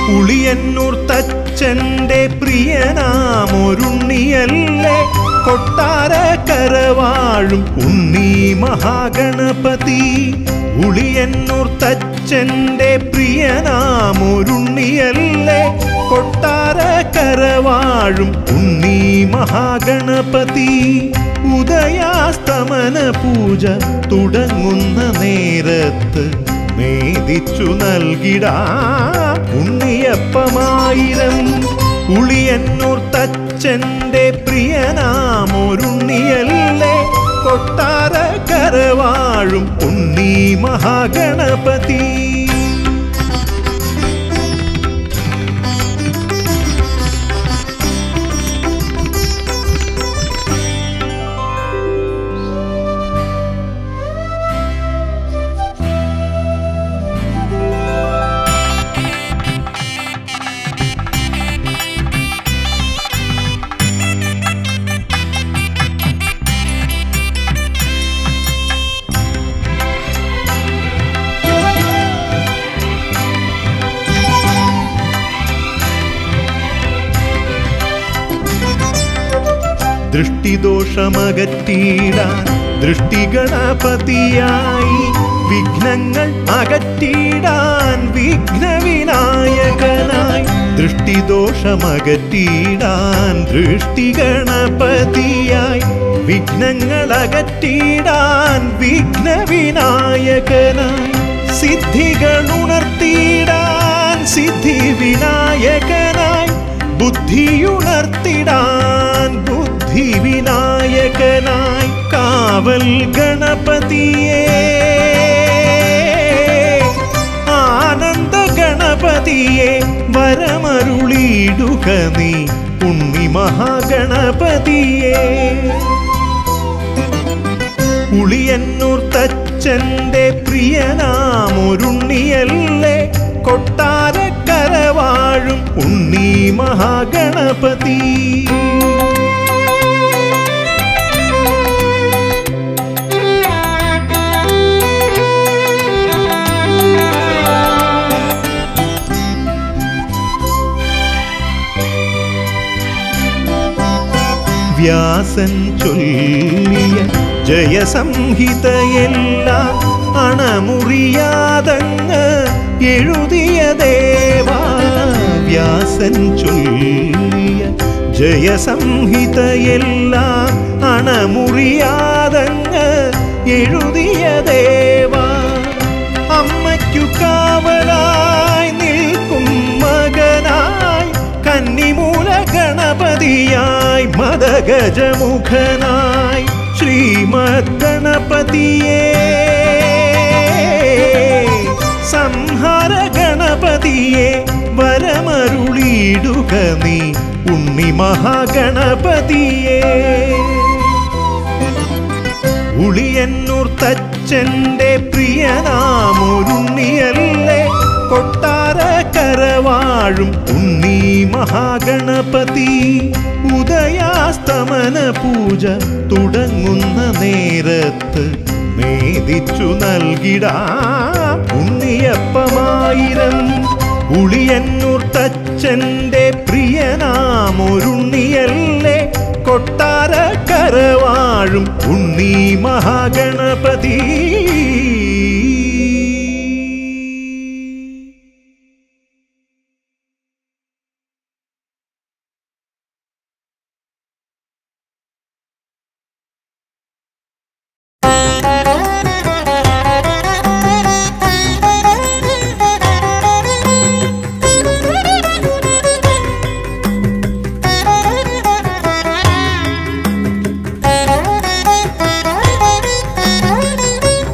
ഉളിയന്നൂർ തച്ചന്റെ പ്രിയനാമൊരുണ്ണിയല്ലേ കൊട്ടാരക്കര വാഴും ഉണ്ണി മഹാഗണപതി ഉളിയന്നൂർ തച്ചന്റെ പ്രിയനാമൊരുണ്ണിയല്ലേ കൊട്ടാരക്കര വാഴും ഉണ്ണി മഹാഗണപതി ഉദയാസ്തമന പൂജ തുടങ്ങുന്ന നേരത്ത് മേദിച്ചു നൽകിടാ ഉണ്ണിയപ്പമായിരം ഉളിയന്നൂർ തച്ചന്റെ പ്രിയനാമൊരുണ്ണിയല്ലേ കൊട്ടാരക്കര വാഴും ഉണ്ണി മഹാഗണപതി ദൃഷ്ടിദോഷമകറ്റിയിടാൻ ദൃഷ്ടിഗണപതിയായി വിഘ്നങ്ങൾ അകറ്റിയിടാൻ വിഘ്നവിനായകനായി ദൃഷ്ടിദോഷമകറ്റിയിടാൻ ദൃഷ്ടിഗണപതിയായി വിഘ്നങ്ങൾ അകറ്റിയിടാൻ വിഘ്നവിനായകനായി സിദ്ധികൾ ഉണർത്തിയിടാൻ സിദ്ധി വിനായകനായി ബുദ്ധിയുണർത്തിടാൻ ബുദ്ധി വിനായകനായി കാവൽ ഗണപതിയേ ആനന്ദ ഗണപതിയെ വരമരുളിയിടുക നീ ഉണ്ണി മഹാഗണപതിയേ ഉളിയന്നൂർ തച്ചന്റെ പ്രിയനാമൊരുണ്ണിയല്ലേ കൊട്ടാരക്കര വാഴും ഉണ്ണി മഹാഗണപതി വ്യാസൻ ചൊല്ലിയ ജയസംഹിതയെല്ലാം അണമുറിയാതങ്ങ് എഴുതിയ ദേവാ വ്യാസൻ ചൊല്ലിയ ജയസംഹിതയെല്ലാം അണമുറിയാതങ്ങ് എഴുതിയ ദേവാ അമ്മയ്ക്കു കാവലായി നിൽക്കും മകനായി കന്നിമൂല ഗണപതിയായി മദഗജമുഖനായി ശ്രീമദ് ഗണപതിയേ സംഹാര ഗണപതിയെ വരമരുളിയിടുക നീ ഉണ്ണി മഹാഗണപതിയേ ഉളിയന്നൂർ തച്ചന്റെ പ്രിയനാമൊരുണ്ണിയല്ലേ കൊട്ടാരക്കര വാഴും ഉണ്ണി മഹാഗണപതി ഉദയാസ്തമന പൂജ തുടങ്ങുന്ന നേരത്ത് മേദിച്ചു നൽകിടാ ഉണ്ണിയപ്പമായിരം ഉളിയന്നൂർ തച്ചന്റെ പ്രിയനാമൊരുണ്ണിയല്ലേ കൊട്ടാരക്കര വാഴും ഉണ്ണി മഹാഗണപതി Thank you.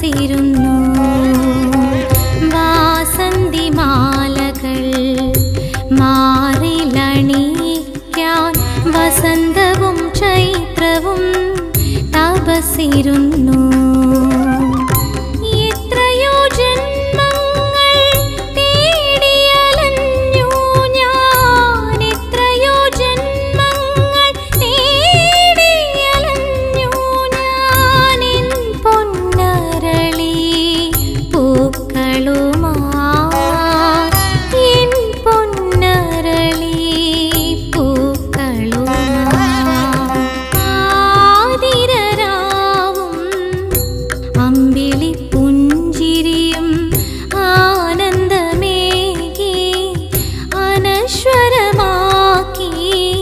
തപസ്സിരുന്നു വാസന്തിമാലകൾ മാറിലണിക്കാൻ വസന്തവും ചൈത്രവും തപസ്സിരുന്നു എത്രയോ ജന്മങ്ങൾ തേടിയലഞ്ഞു ഞാൻ എത്രയോ ജന്മങ്ങൾ തേടിയലഞ്ഞു ഞാൻ എൻ പൊന്നരളി പൂക്കളുമാ എൻ പൊന്നരളി പൂക്കളുമാ ആതിരരാവും അമ്പിളി പുഞ്ചിരിയും ആനന്ദമേകി അനശ്വരമാക്കി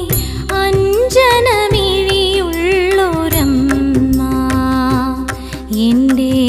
അഞ്ജനമിഴിയുള്ളൊരമ്മ എൻ്റെ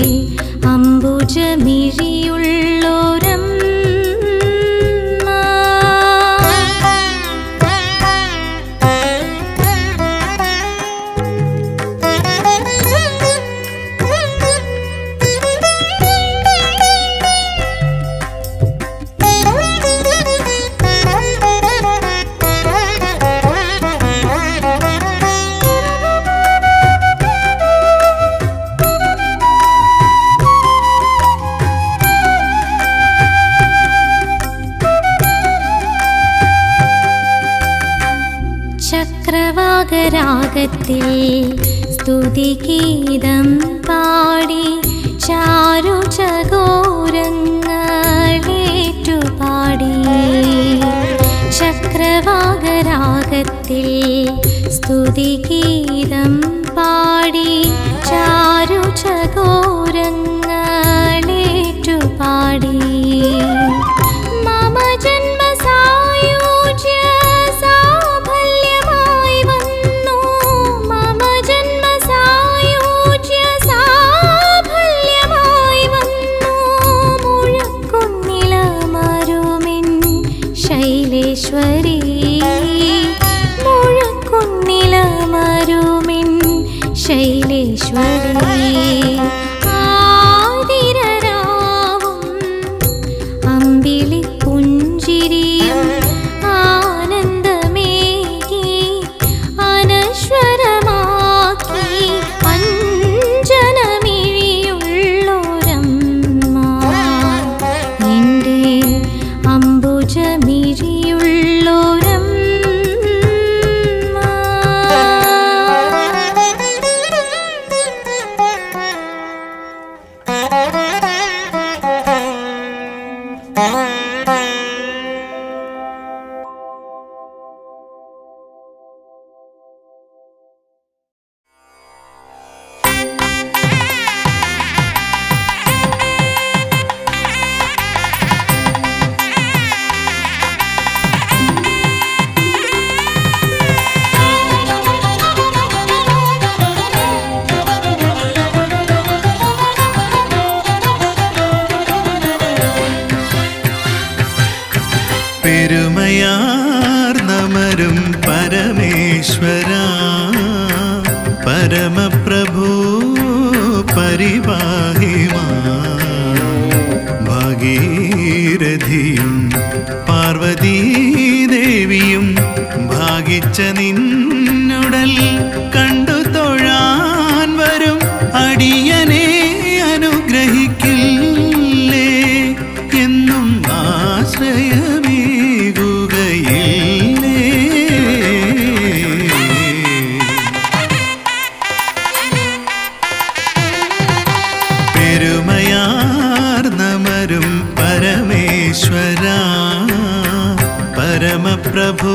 ചക്രവാകരാഗത്തിൽ സ്തുതിഗീതം പാടി ചാരു ചകോരങ്ങളേറ്റുപാടി ചക്രവാകരാഗത്തിൽ സ്തുതിഗീതം പാടി ചാരു ചകോരങ്ങളേറ്റുപാടി മമ ജന്മസായൂജ്യ സാഫല്യമായി വന്നു മമ ജന്മസായൂജ്യ സാഫല്യമായി വന്നു മുഴക്കുന്നിലമരുമിൻ ശൈലേശ്വരി മുഴക്കുന്നിലമരുമിൻ ശൈലേശ്വരി ആതിരരാവും അമ്പിളി പുഞ്ചിരിയും ആനന്ദമേകി അനശ്വരമാക്കി അഞ്ജനമിഴിയുള്ളൊരമ്മ എൻ്റെ അംബുജമിഴിയുള്ളൊരമ്മ പെരുമയാർന്നമരും പരമേശ്വര പരമപ്രഭു പരിവാഹിമാ ഭാഗീരഥിയും പാർവതീദേവിയും ഭാഗിച്ച നിന്നുടൽ കണ്ടു തൊഴാൻ വരും അടിയനെ അനുഗ്രഹിക്കില്ലേ എന്നും ആശ്രയമേകുകയില്ലേ പെരുമയാർന്നമരും പരമേശ്വര പരമപ്രഭു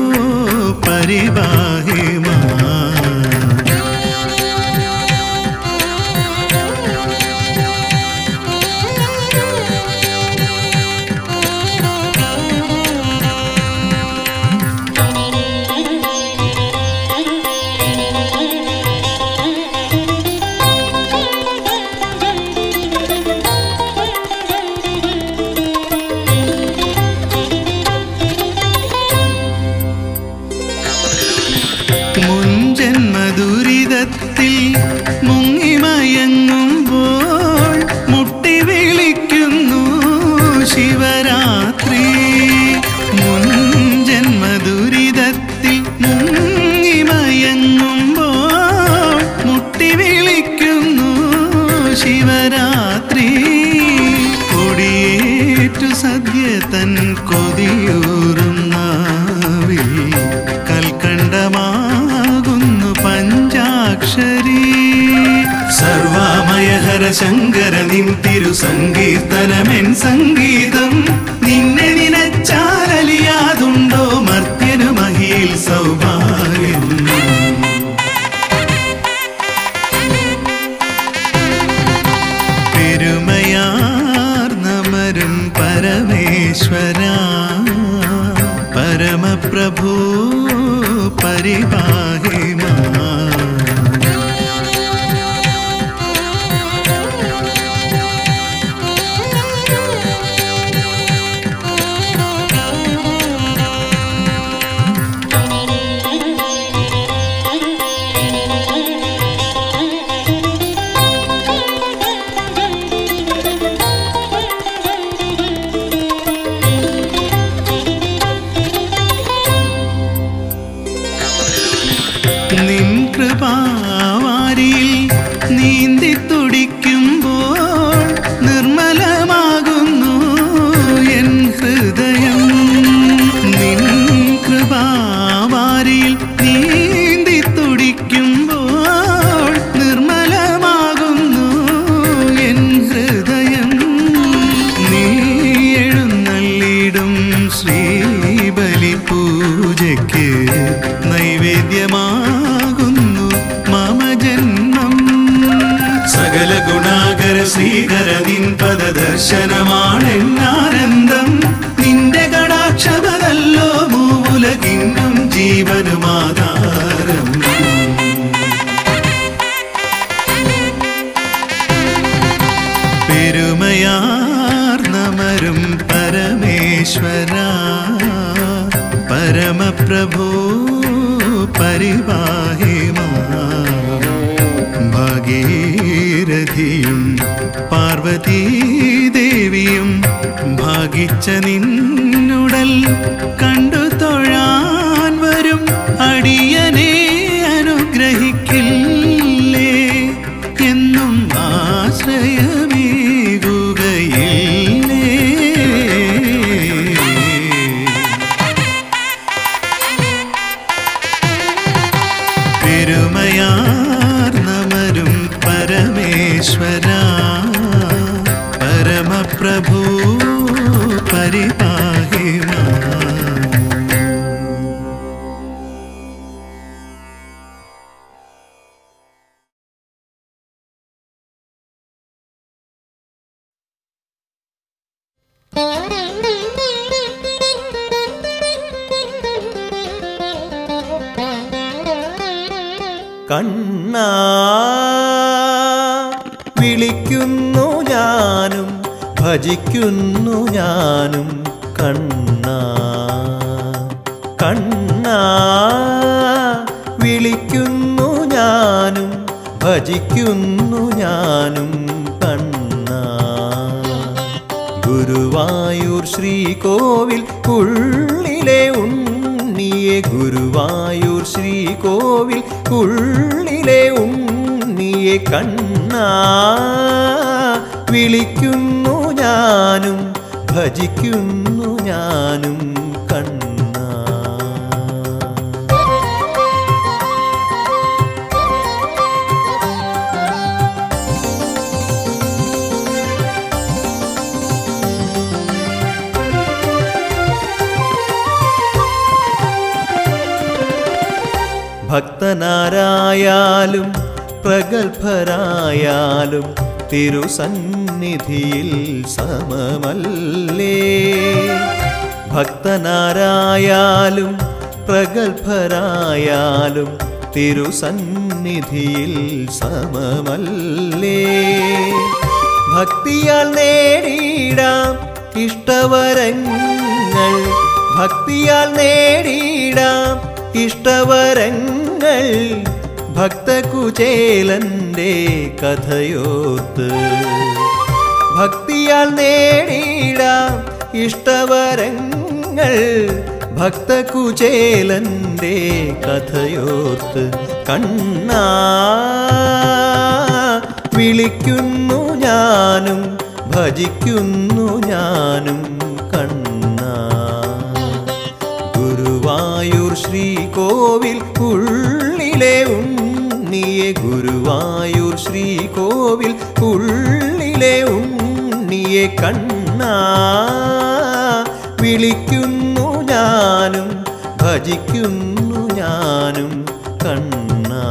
പരിവാഹിമാ വിദ്യ തൻ കൊതിയൂറും നാവിൽ കൽക്കണ്ടമാകുന്നു പഞ്ചാക്ഷരി സർവാമയഹര ശങ്കര നിൻ തിരു സങ്കീർത്തനമെൻ സംഗീതം നിന്നെ നിനച്ചാലലിയാതുണ്ടോ മർത്യനു മഹിയിൽ സൗഭാഗ്യം പെരുമയാർന്നമരും പരമേശ്വര പരമപ്രഭു പരിപാഹിമാ നിൻ കൃപാവാരിയിൽ നീന്തി തുടിക്കുമ്പോൾ നിർമ്മലമാകുന്നു എൻ ഹൃദയം നിൻ കൃപാവാരിയിൽ നീന്തി തുടിക്കുമ്പോൾ നിർമ്മലമാകുന്നു എൻ ഹൃദയം നീ എഴുന്നള്ളിടും ശ്രീബലി പൂജയ്ക്ക് നൈവേദ്യമാകുന്നു മമ ജന്മം സകല ഗുണാകര ശ്രീകര നിൻ പദദർശനമാണെന്നാനന്ദം നിന്റെ കടാക്ഷപതല്ലോ മൂലകിന്നും ജീവനുമാധാരം പെരുമയാർന്നമരും പരമേശ്വര പരമപ്രഭു പരിവാഹിമാ ഭാഗീരഥിയും പാർവതീദേവിയും ഭാഗിച്ച നിന്നുടൽ കണ്ടു തൊഴാൻ വരും അടിയനെ അനുഗ്രഹിക്കില്ലേ എന്നും ആശ്രയമേകുകയില്ലേ പെരുമയാർന്നമരും പരമേശ്വര പരമപ്രഭു പരിപാഹിമാ കണ്ണാ വിളിക്കുന്നു ഞാനും ഭജിക്കുന്നു ഞാനും കണ്ണാ കണ്ണാ വിളിക്കുന്നു ഞാനും ഭജിക്കുന്നു ഞാനും കണ്ണാ ഗുരുവായൂർ ശ്രീകോവിൽ ഉള്ളിലെ ഉണ്ണിയെ ഗുരുവായൂർ ശ്രീകോവിൽ ഉള്ളിലെ ഉണ്ണിയെ കണ്ണാ വിളിക്കുന്നു ഞാനും ഭജിക്കുന്നു ഞാനും കണ്ണാ ഭക്തനാരായാലും പ്രഗത്ഭരായാലും തിരുസന്നിധിയിൽ സമമല്ലേ ഭക്തനാരായാലും പ്രഗത്ഭരായാലും തിരുസന്നിധിയിൽ സമമല്ലേ ഭക്തിയാൽ നേടിയിടാം ഇഷ്ടവരങ്ങൾ ഭക്തിയാൽ നേടിയിടാം ഇഷ്ടവരങ്ങൾ ഭക്തകുചേലന്റെ കഥയോത്ത് ഭക്തിയാൽ നേടിയിടാം ഇഷ്ടവരങ്ങൾ ഭക്തകുചേലന്റെ കഥയോർത്ത് കണ്ണാ വിളിക്കുന്നു ഞാനും ഭജിക്കുന്നു ഞാനും കണ്ണാ ഗുരുവായൂർ ശ്രീകോവിൽ ഉള്ളിലെ ഉണ്ണിയെ ഗുരുവായൂർ ശ്രീകോവിൽ ഉള്ളിലെ ഉണ്ണിയെ കണ്ണാ വിളിക്കുന്നു ഞാനും ഭജിക്കുന്നു ഞാനും കണ്ണാ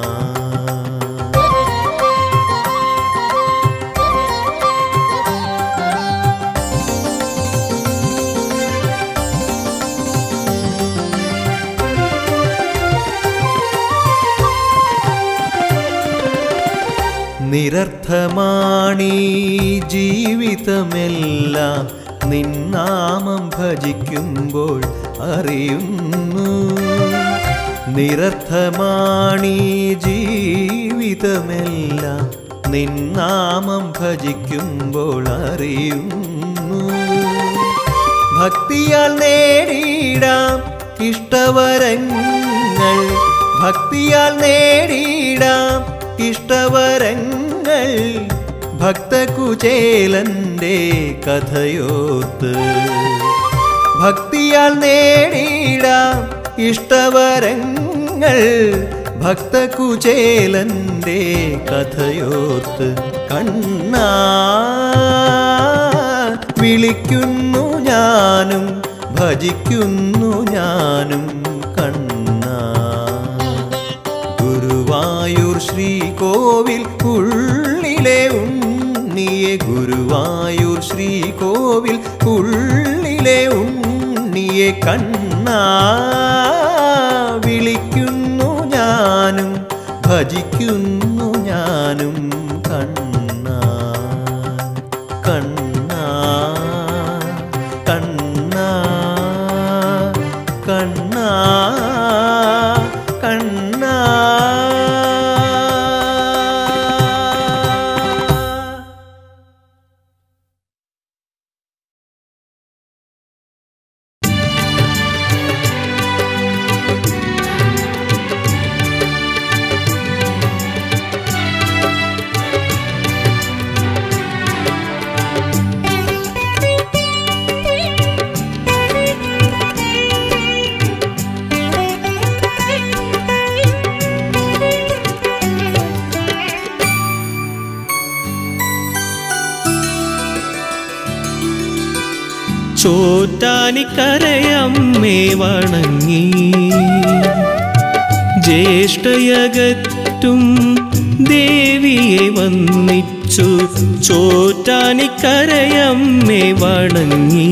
നിരർത്ഥമാണീ ജീവിതമെല്ലാം നിന്നാമം ഭജിക്കുമ്പോൾ അറിയുന്നു നിരർത്ഥമാണീ ജീവിതമെല്ലാം നിന്നാമം ഭജിക്കുമ്പോൾ അറിയുന്നു ഭക്തിയാൽ നേടിയിടാം ഇഷ്ടവരങ്ങൾ ഭക്തിയാൽ നേടിയിടാം ഇഷ്ടവരങ്ങൾ ഭക്തകുചേലന്റെ കഥയോർത്ത് ഭക്തിയാൽ നേടിയിടാം ഇഷ്ടവരങ്ങൾ ഭക്തകുചേലന്റെ കഥയോർത്ത് കണ്ണാ വിളിക്കുന്നു ഞാനും ഭജിക്കുന്നു ഞാനും കണ്ണാ ഗുരുവായൂർ ശ്രീകോവിൽ ഉള്ളിലെ ഉണ്ണിയെ ഗുരുവായൂർ ശ്രീകോവിൽ ഉള്ളിലെ ഉണ്ണിയെ കണ്ണാ വിളിക്കുന്നു ഞാനും ഭജിക്കുന്നു ഞാനും കണ്ണാ കണ്ണാ കണ്ണാ കണ്ണാ കണ്ണാ ചോറ്റാനിക്കരയമ്മേ വണങ്ങി ജ്യേഷ്ഠയകറ്റും ദേവിയെ വന്നിച്ചു ചോറ്റാനിക്കരയമ്മേ വണങ്ങി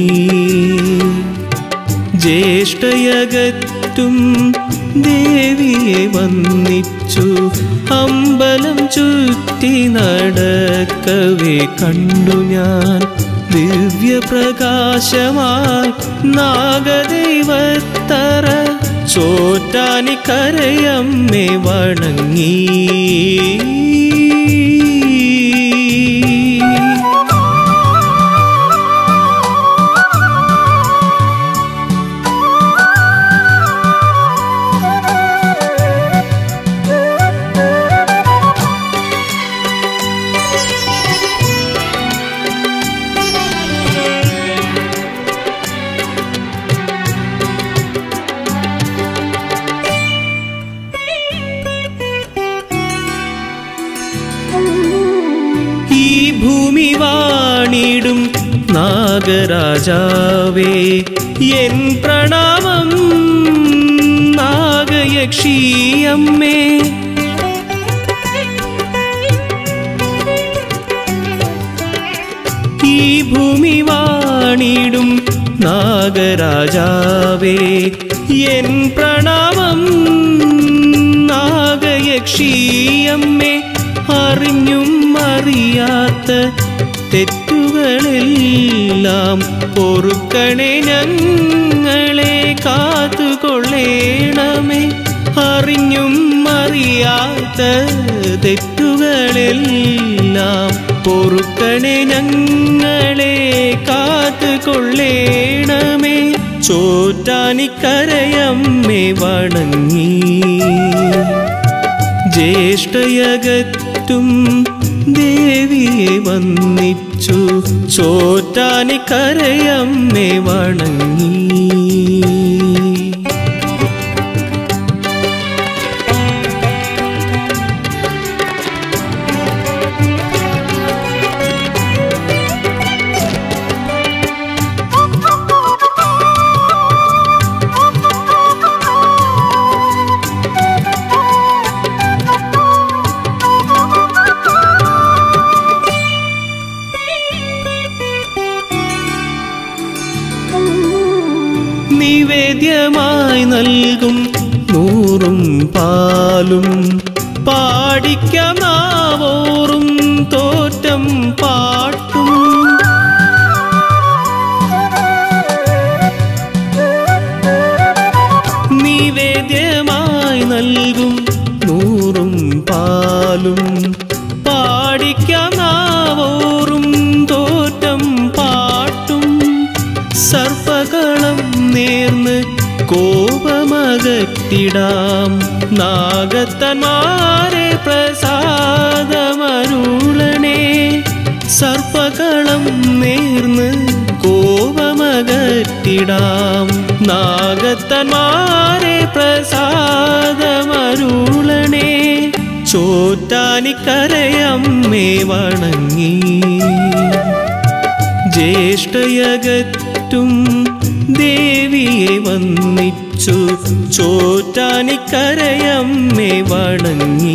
ജ്യേഷ്ഠയകറ്റും ദേവിയെ വന്നിച്ചു അമ്പലം ചുറ്റി നടക്കവേ കണ്ടു ഞാൻ ദിവ്യപ്രകാശമായി നാഗദൈവത്തറ ചോറ്റാനിക്കരയമ്മേ വണങ്ങി ഈ ഭൂമി വാണിടും നാഗരാജാവേ എൻ പ്രണാമം നാഗയക്ഷിയമ്മേ ഈ ഭൂമി വാണിടും നാഗരാജാവേ എൻ പ്രണാമം നാഗയക്ഷിയമ്മേ അറിഞ്ഞും അറിയാത്ത തെറ്റുകളെല്ലാം പൊറുക്കണേ ഞങ്ങളെ കാത്തുകൊള്ളേണമേ അറിഞ്ഞും അറിയാത്ത തെറ്റുകളെല്ലാം പൊറുക്കണേ ഞങ്ങളെ കാത്തുകൊള്ളേണമേ ചോറ്റാനിക്കരയമ്മേ വണങ്ങി ജ്യേഷ്ഠയകറ്റും ദേവിയെ വന്നിച്ചു വന്നിച്ചു ചോറ്റാനിക്കരയമ്മേ വണങ്ങി നിവേദ്യമായി നൽകും നൂറും പാലും പാടിക്കാം നാവോറും തോറ്റം പാട്ടും നിവേദ്യമായി നൽകും നൂറും പാലും പാടിക്കാം നാവോറും തോറ്റം പാട്ടും സർപ്പകളം നേർന്ന് കോപമകറ്റിടാം നാഗത്തന്മാരെ പ്രസാദമരുളണേ സർപ്പകളം നേർന്ന് കോപമകറ്റിടാം നാഗത്തന്മാരെ പ്രസാദമരുളണേ ചോറ്റാനിക്കരയമ്മേ വണങ്ങി ജ്യേഷ്ഠയകറ്റും ദേവിയെ വന്നിച്ചു ചോറ്റാനിക്കരയമ്മേ വണങ്ങി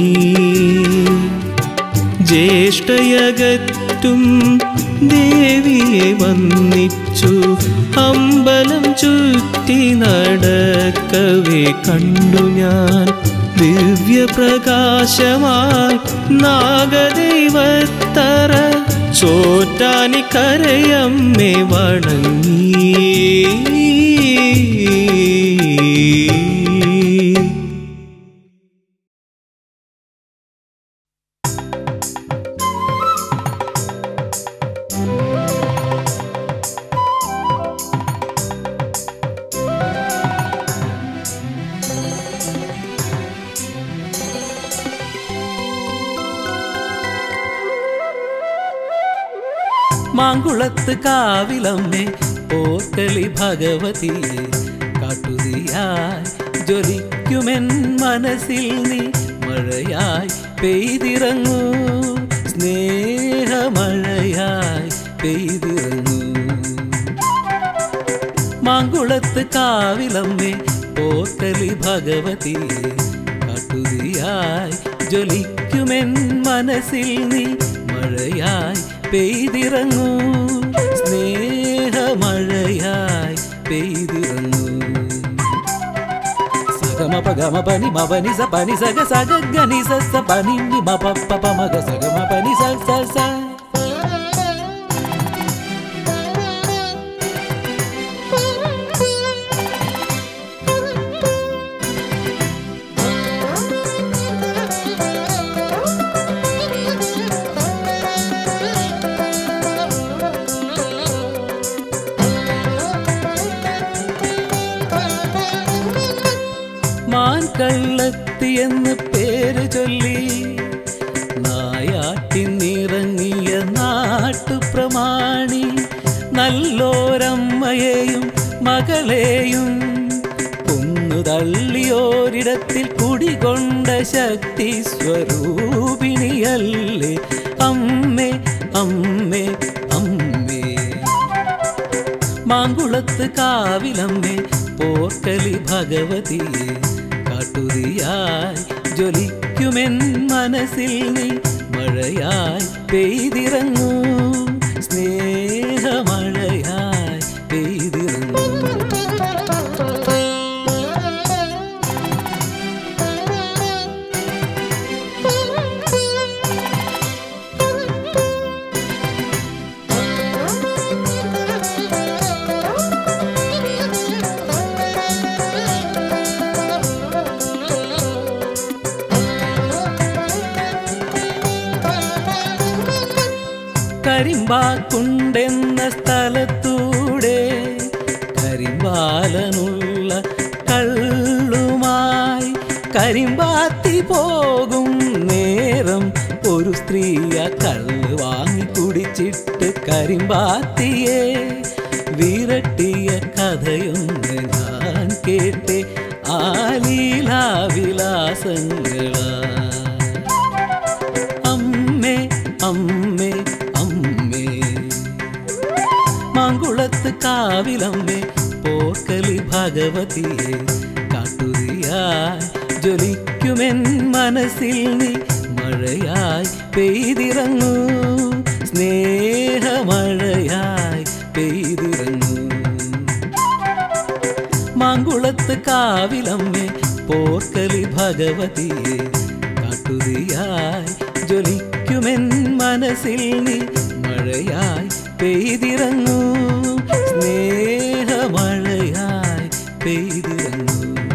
ജ്യേഷ്ഠയകറ്റും ദേവിയെ വന്നിച്ചു അമ്പലം ചുറ്റി നടക്കവേ കണ്ടു ഞാൻ ദിവ്യപ്രകാശമായി നാഗദൈവത്തറ ചോറ്റാനിക്കരയമ്മേ വണങ്ങി മാങ്കുളത്ത് കാവിലമ്മേ പോർക്കളി ഭഗവതിയെ കാട്ടുതിയായി ജ്വലിക്കുമെൻ മനസ്സിൽ നീ മഴയായി പെയ്തിറങ്ങൂ സ്നേഹമഴയായി പെയ്തിറങ്ങൂ മാങ്കുളത്ത് കാവിലമ്മേ പോർക്കലി ഭഗവതിയെ കാട്ടുതിയായി ജ്വലിക്കുമെൻ മനസ്സിൽ നീ മഴയായി പെയ്തിറങ്ങൂ സ്നേഹമഴയായി പെയ്തിറങ്ങൂ സഗമ പഗമ പനി മപനി സ പനി സഗ സഗ ഗനി സ സ പനി നി മ പ പ പ മഗ സഗമ പനി സ സ സ മാൻ കള്ളത്തി എന്ന് പേര് ചൊല്ലി നായാട്ടിന്നിറങ്ങിയ നാട്ടുപ്രമാണി നല്ലോരമ്മയെയും മകളെയും കുന്നു തള്ളിയോരിടത്തിൽ കുടികൊണ്ട ശക്തി സ്വരൂപിണിയല്ലേ അമ്മേ അമ്മേ അമ്മേ മാങ്കുളത്ത് കാവിലമ്മേ പോർക്കലി ഭഗവതിയെ കാട്ടുതിയായി ജ്വലിക്കുമെൻ മനസ്സിൽ നീ മഴയായി പെയ്തിറങ്ങൂ സ്നേഹമഴയായി പെയ്തിറങ്ങൂ കരിമ്പാക്കുണ്ടെന്ന സ്ഥലത്തൂടെ കരിമ്പാലനുള്ള കള്ളുമായി കരിമ്പാത്തി പോകും നേരം ഒരു സ്ത്രീയ കള്ള് വാങ്ങി കുടിച്ചിട്ട് കരിമ്പാത്തിയെ വിരട്ടിയ കഥയൊന്ന് ഞാൻ കേട്ടെ ആലീലാവിലാസങ്ങളാ അമ്മേ അമ്മേ അമ്മേ മാങ്കുളത്ത് കാവിലമ്മേ പോർക്കലി ഭഗവതിയെ കാട്ടുതിയായി ജ്വലിക്കുമെൻ മനസ്സിൽ നീ മഴയായി പെയ്തിറങ്ങൂ സ്നേഹമഴയായി പെയ്തിറങ്ങൂ മാങ്കുളത്ത് കാവിലമ്മേ പോർക്കലി ഭഗവതിയെ കാട്ടുതിയായി ജ്വലിക്കുമെൻ മനസ്സിൽ നീ മഴയായി പെയ്തിറങ്ങൂ സ്നേഹമഴയായി പെയ്തിറങ്ങൂ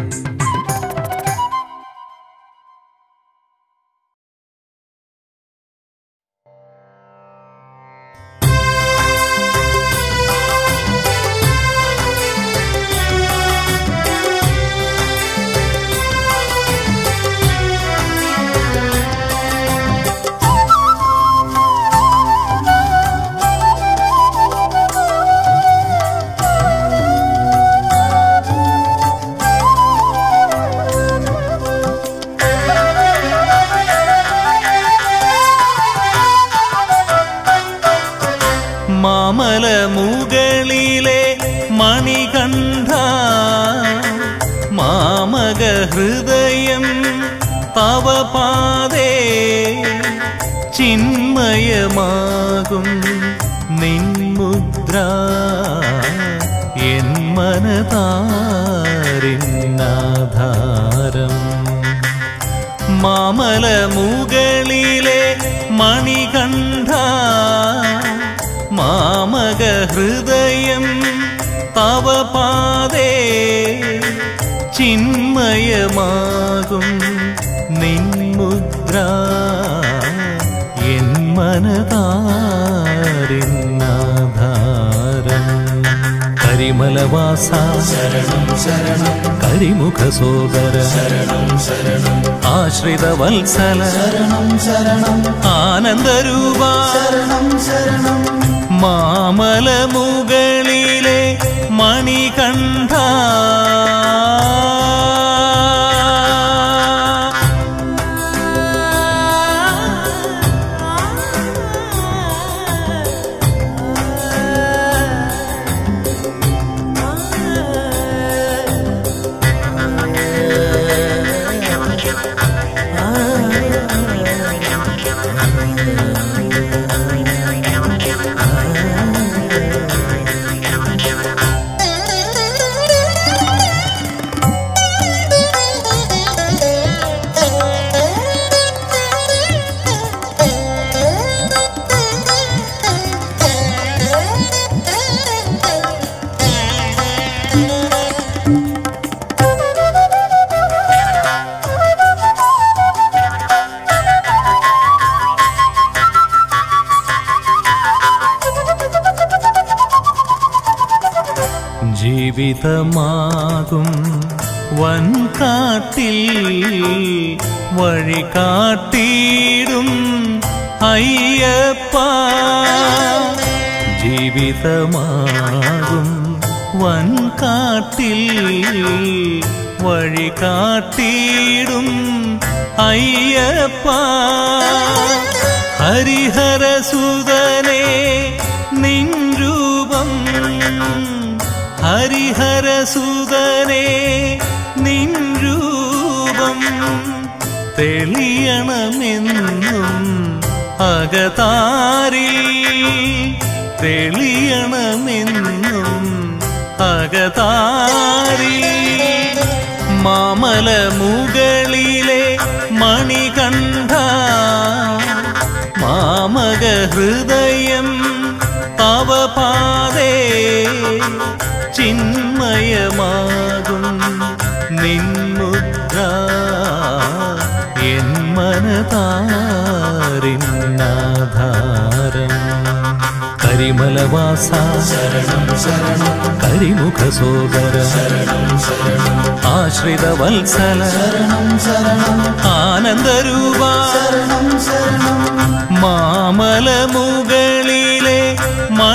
മാമല മുകളിലെ മണികണ്ഠ മാമക ഹൃദയം തവ പാതേ ചിന്മയമാകും നിൻമുദ്ര എൻ മനതാരിന്നാധാരം മാമല മുകളിലെ മണികണ്ഠ മാമക ഹൃദയം തവ പാതേ ചിന്മയമാകും നിൻമുദ്ര എൻ മനതാരിന്നാധാരം കരിമലവാസ ശരണം ശരണം കരിമുഖ സോദര ശരണം ശരണം ആശ്രിത വത്സല ശരണം ശരണം ആനന്ദരൂപ ശരണം ശരണം മാമല മുകളിലെ മണികണ്ഠ ജീവിതമാകും വൻകാട്ടിൽ വഴി കാട്ടിയിടും അയ്യപ്പ ജീവിതമാകും വൻകാട്ടിൽ വഴി കാട്ടിയിടും അയ്യപ്പ ഹരിഹരസുതനെ നിൻ രൂപം ഹരിഹരസുതനെ നിൻ രൂപം തെളിയണമെന്നും അകതാരി തെളിയണമെന്നും അകതാരി മാമല മുകളിലെ മണികണ്ഠ മാമക ഹൃദയം തവ പാതേ ചിന്മയമാകും നിൻമുദ്ര എൻ മനതാരിന്നാധാരം കരിമലവാസ ശരണം ശരണം കരിമുഖ സോദര ശരണം ശരണം ആശ്രിത വത്സല ശരണം ശരണം ആനന്ദരൂപ ശരണം ശരണം മാമല മുകളിലെ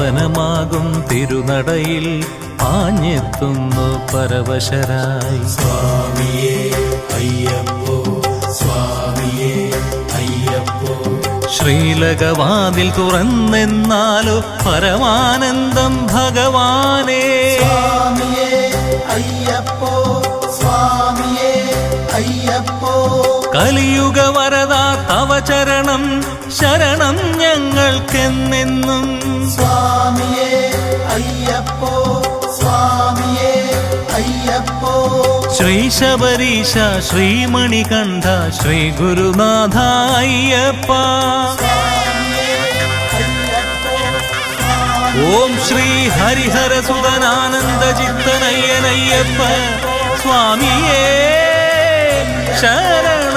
പാവനമാകും തിരുനടയിൽ ആഞ്ഞെത്തുന്നു പരവശരായി ശ്രീലകവാതിൽ തുറന്നെന്നാലോ പരമാനന്ദം ഭഗവാനേ കലിയുഗ വരദ തവ ചരണം ശരണം ഞങ്ങൾക്കെന്നെന്നും ശ്രീ ശബരീശ ശ്രീമണികണ്ഠ ശ്രീ ഗുരുനാഥ അയ്യപ്പ ഓം ശ്രീ ഹരിഹര സുതനാനന്ദ ചിത്തനയ്യനയ്യപ്പ സ്വാമിയേ ശരണം